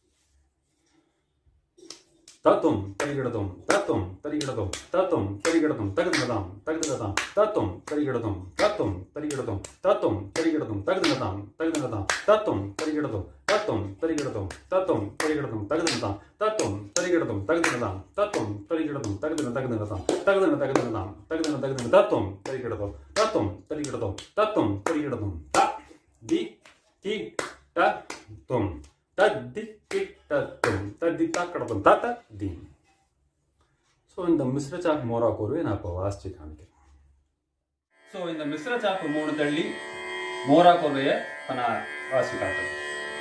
தத்துவம் தரிகிடதும் தத்துவம் தரிகிடதும் தத்துவம் தரிகிடதும் தகுதினதாம் தகுதினதாம் தத்துவம் தரிகிடதும் தத்துவம் தரிகிடதும் தத்துவம் தரிகிடதும் தகுதினதாம் தகுதினதாம் தத்துவம் தரிகிடதும் தத்துவம் தரிகிடதும் தத்துவம் தரிகிடதும் தகுதினதாம் தத்துவம் தரிகிடதும் தகுதினதாம் தத்துவம் தரிகிடதும் தகுதின தகுதினதாம் தகுதின தகுதினதாம் தகுதின தகுதின தத்துவம் தரிகிடதும் தத்துவம் தரிகிடதும் தத்துவம் தரிகிடதும் த தி தி ட தும் தத்தி கிட்டத்தும் தத்தி தாக்கடத்தும் தத்த தி ஸோ இந்த மிஸ்ர சாக் மோரா கோர்வை நான் இப்போ வாசிச்சு காமிக்கிறேன் ஸோ இந்த மிஸ்ர சாக்கு மூணு தள்ளி மோரா கோர்வையை இப்போ நான் வாசி காட்டுறேன்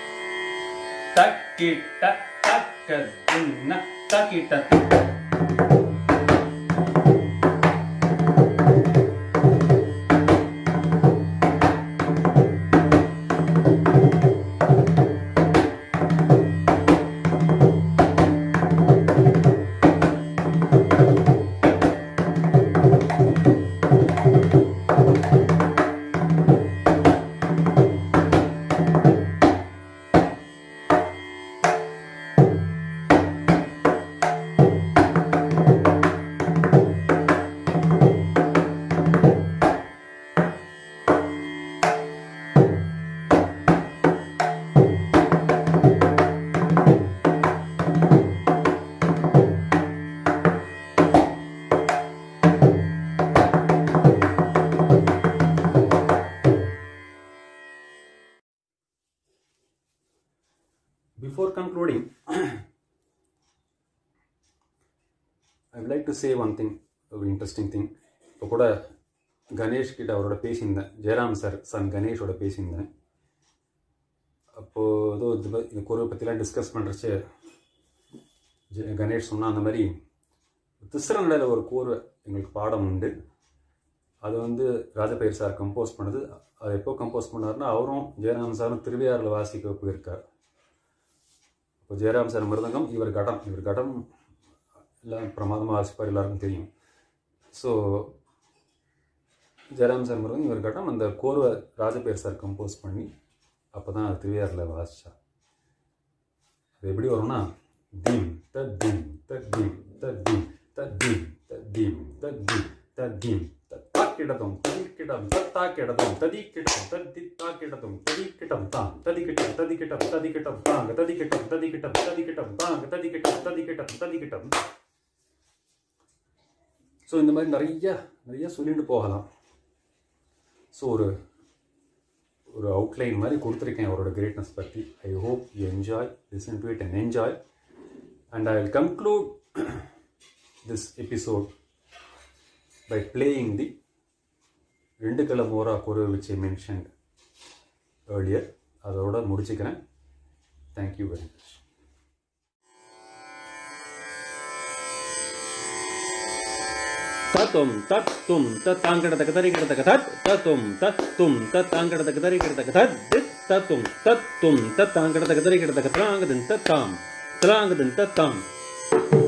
தக்கிட்ட தக்க தின்ன தக்கிட்ட Before concluding, I would like to say one thing, a very interesting thing. இப்போ கூட கணேஷ் கிட்ட அவரோட பேசியிருந்தேன் ஜெயராம் சார் சன் கணேஷோட பேசியிருந்தேன் அப்போது ஏதோ இது இந்த குருவை பற்றிலாம் டிஸ்கஸ் பண்ணுறச்சு கணேஷ் சொன்னால் அந்த மாதிரி திஸ்ரநிலையில் ஒரு கோர்வை எங்களுக்கு பாடம் உண்டு அது வந்து ராஜபயிர் சார் கம்போஸ் பண்ணது அது எப்போ கம்போஸ் பண்ணாருன்னா அவரும் ஜெயராம் சாரும் திருவையாறில் வாசிக்க போயிருக்கார் இப்போ ஜெயராம் சார் மிருதங்கம் இவர் கடம் இவர் கடம் எல்லாம் பிரமாதமாக வாசிப்பார் எல்லாருக்கும் தெரியும் ஸோ ஜெயராம் சார் மிருதங்கம் இவர் கடம் அந்த கோர்வை ராஜபேர் சார் கம்போஸ் பண்ணி அப்போ தான் அது திருவையாறில் வாசிச்சா அது எப்படி வரும்னா தீம் த தீம் த தீம் த தீம் த தீம் த தீம் த தீம் த தீம் தாக்கிடதும் ததிக்கிடம் தத்தாக்கிடதும் ததிக்கிடம் தத்தி தாக்கிடதும் ததிக்கிடம் தாங் ததிக்கிட்டம் ததிக்கிட்டம் ததிக்கிட்டம் தாங்க ததிக்கிட்டம் ததிக்கிட்டம் ததிக்கிட்டம் தாங்க ததிக்கிட்டம் ததிக்கிட்டம் ததிக்கிட்டம் ஸோ இந்த மாதிரி நிறைய நிறைய சொல்லிட்டு போகலாம் ஸோ ஒரு ஒரு அவுட்லைன் மாதிரி கொடுத்துருக்கேன் அவரோட கிரேட்னஸ் பற்றி I hope you enjoy listen to it and enjoy and I will conclude this episode by playing the ரெண்டு கிளமோரா குரு விச் ஐ மென்ஷன்ட் ஏர்லியர் அதோட முடிச்சுக்கிறேன் தேங்க்யூ வெரி மச் தத்தும் தத்தும் தத்தாங்கிடத்தக்க தரிக்கிடத்தக்க தத் தத்தும் தத்தும் தத்தாங்கிடத்தக்க தரிக்கிடத்தக்க தத் தித் தத்தும் தத்தும் தத்தாங்கிடத்தக்க தரிக்கிடத்தக்க திராங்கதன் தத்தாம் திராங்கதன் தத்தாம்